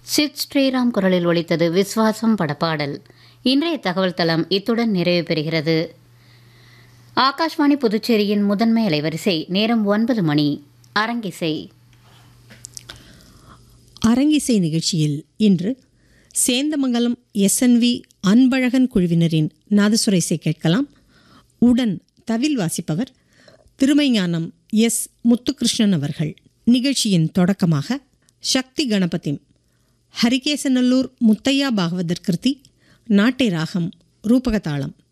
சித் ஸ்ரீராம் குரலில் ஒலித்தது விஸ்வாசம் படப்பாடல் இன்றைய தகவல் தளம் இத்துடன் நிறைவு பெறுகிறது ஆகாஷ்வாணி புதுச்சேரியின் முதன்மை அலைவரிசை நேரம் ஒன்பது மணி அரங்கிசை அரங்கிசை நிகழ்ச்சியில் இன்று சேந்தமங்கலம் எஸ்என்வி அன்பழகன் குழுவினரின் நாதசுர இசை கேட்கலாம் உடன் தவில் வாசிப்பவர் திருமைஞானம் எஸ் முத்துகிருஷ்ணன் அவர்கள் நிகழ்ச்சியின் தொடக்கமாக சக்தி கணபதி ஹரிகேசநல்லூர் முத்தையா பாகவதர் கிருதி நாட்டை ராகம் ரூபகதாளம்